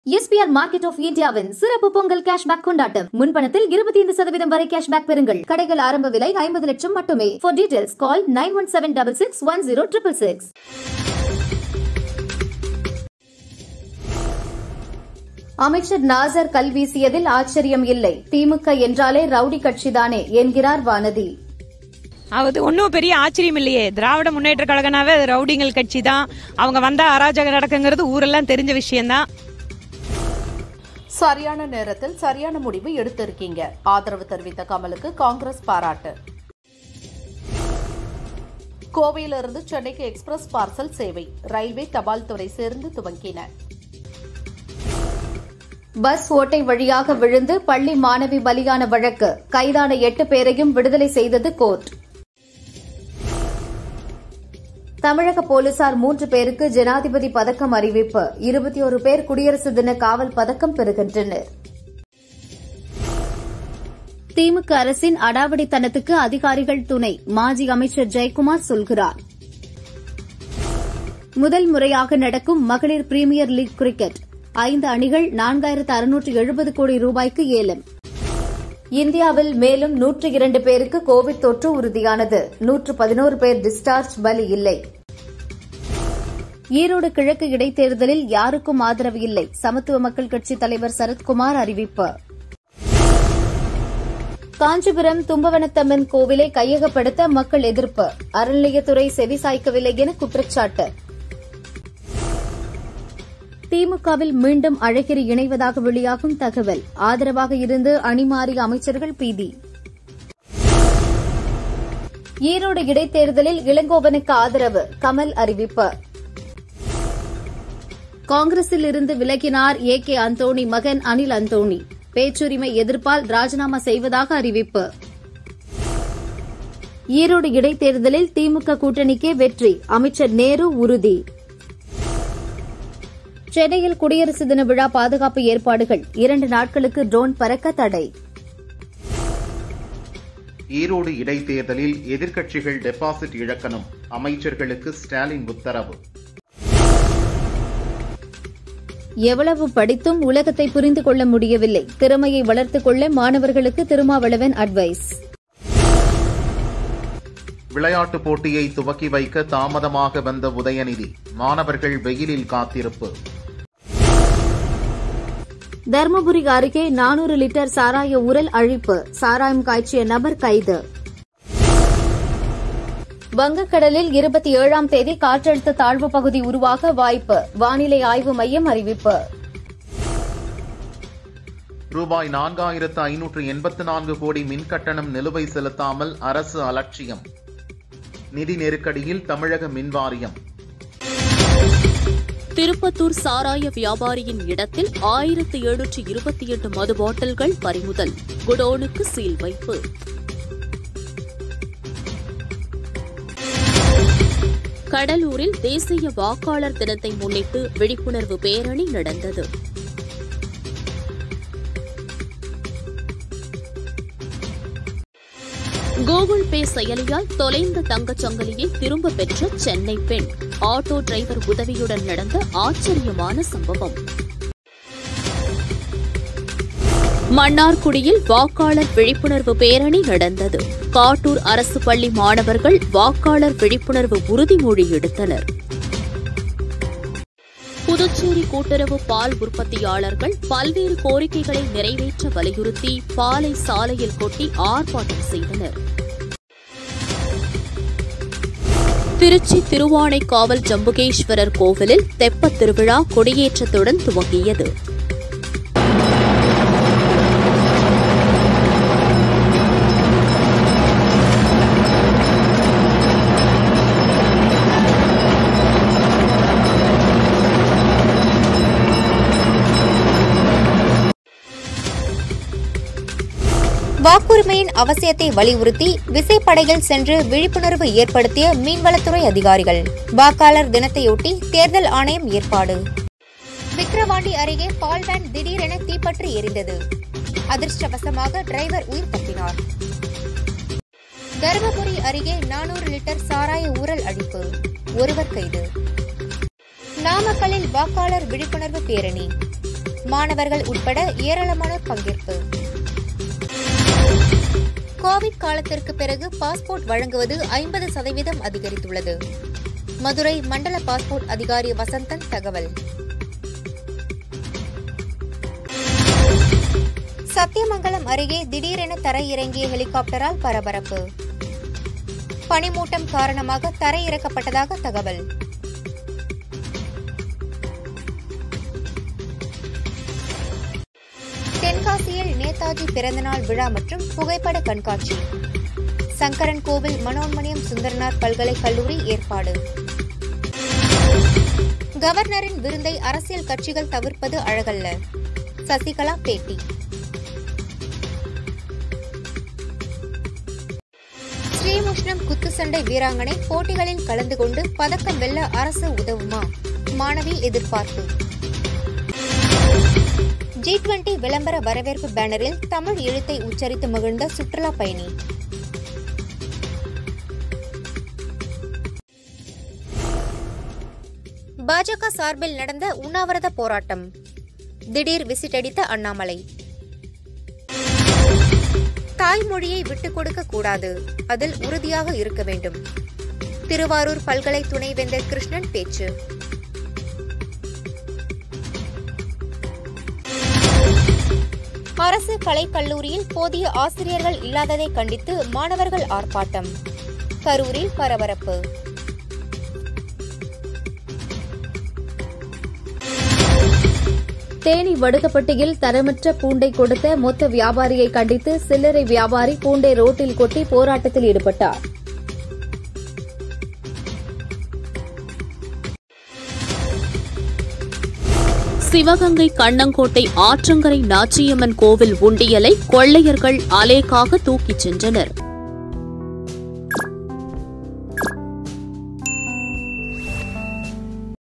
SPR market of இந்தியாவின் சிறப்பு Pongal cashback கொண்டாட்டம் முன்பணத்தில் இருபத்தி ஐந்து சதவீதம் வரை கேஷ்பேக் பெறுங்கள் கடைகள் ஆரம்ப விலை ஐம்பது லட்சம் மட்டுமே for details call nine one seven double six one zero triple six அமைச்சர் நாசர் கல் வீசியதில் ஆச்சரியம் இல்லை திமுக என்றாலே ரவுடி கட்சிதானே என்கிறார் வானதி அது ஒன்றும் பெரிய ஆச்சரியம் இல்லையே திராவிட முன்னேற்ற கழகனாவே அது ரவுடிங்கள் கட்சி தான் அவங்க வந்தா அராஜகம் நடக்குங்கிறது ஊரெல்லாம் தெரிஞ்ச விஷயம்தான் சரியான நேரத்தில் சரியான முடிவு எடுத்திருக்கீங்க ஆதரவு தெரிவித்த கமலுக்கு காங்கிரஸ் பாராட்டு கோவையிலிருந்து சென்னைக்கு எக்ஸ்பிரஸ் பார்சல் சேவை ரயில்வே தபால் துறை சேர்ந்து துவங்கின பஸ் ஓட்டை வழியாக விழுந்து பள்ளி மாணவி பலியான வழக்கு கைதான எட்டு பேரையும் விடுதலை செய்தது கோர்ட் தமிழக போலீசார் மூன்று பேருக்கு ஜனாதிபதி பதக்கம் அறிவிப்பு இருபத்தி ஒரு பேர் குடியரசு தின காவல் பதக்கம் பெறுகின்றனர் திமுக அரசின் அடாவடித்தனத்துக்கு அதிகாரிகள் துணை மாஜி அமைச்சர் ஜெயக்குமார் சொல்கிறார் முதல் முறையாக நடக்கும் மகளிர் பிரீமியர் லீக் கிரிக்கெட் ஐந்து அணிகள் நான்காயிரத்து அறுநூற்று எழுபது கோடி ரூபாய்க்கு ஏலம் இந்தியாவில் மேலும் நூற்று இரண்டு பேருக்கு கோவிட் தொற்று உறுதியானது நூற்று பதினோரு பேர் டிஸ்சார்ஜ் பலி இல்லை ஈரோடு கிழக்கு இடைத்தேர்தலில் யாருக்கும் ஆதரவு இல்லை சமத்துவ மக்கள் கட்சித் தலைவர் சரத்குமார் அறிவிப்பு காஞ்சிபுரம் தும்பவனத்தம்மன் கோவிலை கையகப்படுத்த மக்கள் எதிர்ப்பு அறநிலையத்துறை செவிசாய்க்கவில்லை என குற்றச்சாட்டு திமுகவில் மீண்டும் அழகிரி இணைவதாக வெளியாகும் தகவல் ஆதரவாக இருந்து அணிமாறிய அமைச்சர்கள் பீதி ஈரோடு இடைத்தேர்தலில் இளங்கோவனுக்கு ஆதரவு கமல் அறிவிப்பு காங்கிரஸில் இருந்து விலகினார் ஏ கே அந்தோணி மகன் அனில் அந்தோணி பேச்சுரிமை எதிர்ப்பால் ராஜினாமா செய்வதாக அறிவிப்பு ஈரோடு இடைத்தேர்தலில் திமுக கூட்டணிக்கே வெற்றி அமைச்சர் நேரு உறுதி சென்னையில் குடியரசு தின விழா பாதுகாப்பு ஏற்பாடுகள் இரண்டு நாட்களுக்கு ட்ரோன் பறக்க தடை ஈரோடு இடைத்தேர்தலில் எதிர்க்கட்சிகள் டெபாசிட் இழக்கணும் அமைச்சர்களுக்கு ஸ்டாலின் உத்தரவு எவ்வளவு படித்தும் உலகத்தை புரிந்து கொள்ள முடியவில்லை திறமையை வளர்த்துக் கொள்ள மாணவர்களுக்கு திருமாவளவன் அட்வைஸ் விளையாட்டுப் போட்டியை துவக்கி வைக்க தாமதமாக வந்த உதயநிதி மாணவர்கள் வெயிலில் காத்திருப்பு தருமபுரி அருகே நானூறு லிட்டர் சாராய உரல் அழிப்பு சாராயம் காய்ச்சிய நபர் கைது வங்கக்கடலில் இருபத்தி ஏழாம் தேதி காற்றழுத்த தாழ்வு பகுதி உருவாக வாய்ப்பு வானிலை ஆய்வு மையம் அறிவிப்பு ரூபாய் நான்காயிரத்து ஐநூற்று எண்பத்து நான்கு கோடி மின் கட்டணம் நிலுவை செலுத்தாமல் அரசு அலட்சியம் நிதி நெருக்கடியில் தமிழக மின் வாரியம் திருப்பத்தூர் சாராய வியாபாரியின் இடத்தில் ஆயிரத்து எழுநூற்று இருபத்தி எட்டு மது பாட்டில்கள் பறிமுதல் குடோனுக்கு சீல் வைப்பு கடலூரில் தேசிய வாக்காளர் தினத்தை முன்னிட்டு விழிப்புணர்வு பேரணி நடந்தது கூகுள் பே செயலியால் தொலைந்த தங்கச் சங்கிலியை திரும்ப பெற்ற சென்னை பெண் ஆட்டோ டிரைவர் உதவியுடன் நடந்த ஆச்சரியமான சம்பவம் மன்னார்குடியில் வாக்காளர் விழிப்புணர்வு பேரணி நடந்தது காட்டூர் அரசு பள்ளி மாணவர்கள் வாக்காளர் விழிப்புணர்வு உறுதிமொழி எடுத்தனர் புதுச்சேரி கூட்டுறவு பால் உற்பத்தியாளர்கள் பல்வேறு கோரிக்கைகளை நிறைவேற்ற வலியுறுத்தி பாலை சாலையில் கொட்டி ஆர்ப்பாட்டம் செய்தனர் திருச்சி திருவானைக்காவல் ஜம்புகேஸ்வரர் கோவிலில் தெப்பத் திருவிழா கொடியேற்றத்துடன் துவங்கியது வாக்குரிமையின் அவசியத்தை வலியுறுத்தி விசைப்படையில் சென்று விழிப்புணர்வு ஏற்படுத்திய மீன்வளத்துறை அதிகாரிகள் வாக்காளர் தினத்தையொட்டி தேர்தல் ஆணையம் ஏற்பாடு விக்கிரவாண்டி அருகே பால் வேன் திடீரென தீப்பற்றி எரிந்தது அதிர்ஷ்டவசமாக டிரைவர் உயிர் தப்பினார் தருமபுரி அருகே நானூறு லிட்டர் சாராய ஊரல் அழிப்பு ஒருவர் கைது நாமக்கல்லில் வாக்காளர் விழிப்புணர்வு பேரணி மாணவர்கள் உட்பட ஏராளமானோர் பங்கேற்பு கோவிட் காலத்திற்கு பிறகு பாஸ்போர்ட் வழங்குவது ஐம்பது சதவீதம் அதிகரித்துள்ளது மதுரை மண்டல பாஸ்போர்ட் அதிகாரி வசந்தன் தகவல் சத்தியமங்கலம் அருகே திடீரென தரையிறங்கிய ஹெலிகாப்டரால் பரபரப்பு பனிமூட்டம் காரணமாக தரையிறக்கப்பட்டதாக தகவல் தென்காசியில் நேதாஜி பிறந்தநாள் விழா மற்றும் புகைப்பட கண்காட்சி சங்கரன் கோவில் மனோன்மணியம் சுந்தரனார் பல்கலைக் கல்லூரி ஏற்பாடு கவர்னரின் விருந்தை அரசியல் கட்சிகள் தவிர்ப்பது அழகல்ல சசிகலா பேட்டி ஸ்ரீமுஷ்ணம் குத்துச்சண்டை வீராங்கனை போட்டிகளில் கலந்து கொண்டு பதக்கம் வெல்ல அரசு உதவுமா மாணவி எதிர்பார்ப்பு ஜி டுவெண்டி விளம்பர வரவேற்பு பேனரில் தமிழ் எழுத்தை உச்சரித்து மகிழ்ந்த சுற்றுலா பயணி பாஜக சார்பில் நடந்த உண்ணாவிரத போராட்டம் திடீர் விசிட் அடித்த அண்ணாமலை தாய்மொழியை விட்டுக் கொடுக்க கூடாது அதில் உறுதியாக இருக்க வேண்டும் திருவாரூர் பல்கலை துணைவேந்தர் கிருஷ்ணன் பேச்சு அரசு கலைக் கல்லூரியில் போதிய ஆசிரியர்கள் இல்லாததை கண்டித்து மாணவர்கள் ஆர்ப்பாட்டம் கரூரில் பரபரப்பு தேனி வடுகப்பட்டியில் தரமற்ற பூண்டை கொடுத்த மொத்த வியாபாரியை கண்டித்து சில்லறை வியாபாரி பூண்டை ரோட்டில் கொட்டி போராட்டத்தில் ஈடுபட்டார் சிவகங்கை கண்ணங்கோட்டை ஆற்றங்கரை நாச்சியம்மன் கோவில் உண்டியலை கொள்ளையர்கள் அலேக்காக தூக்கிச் சென்றனர்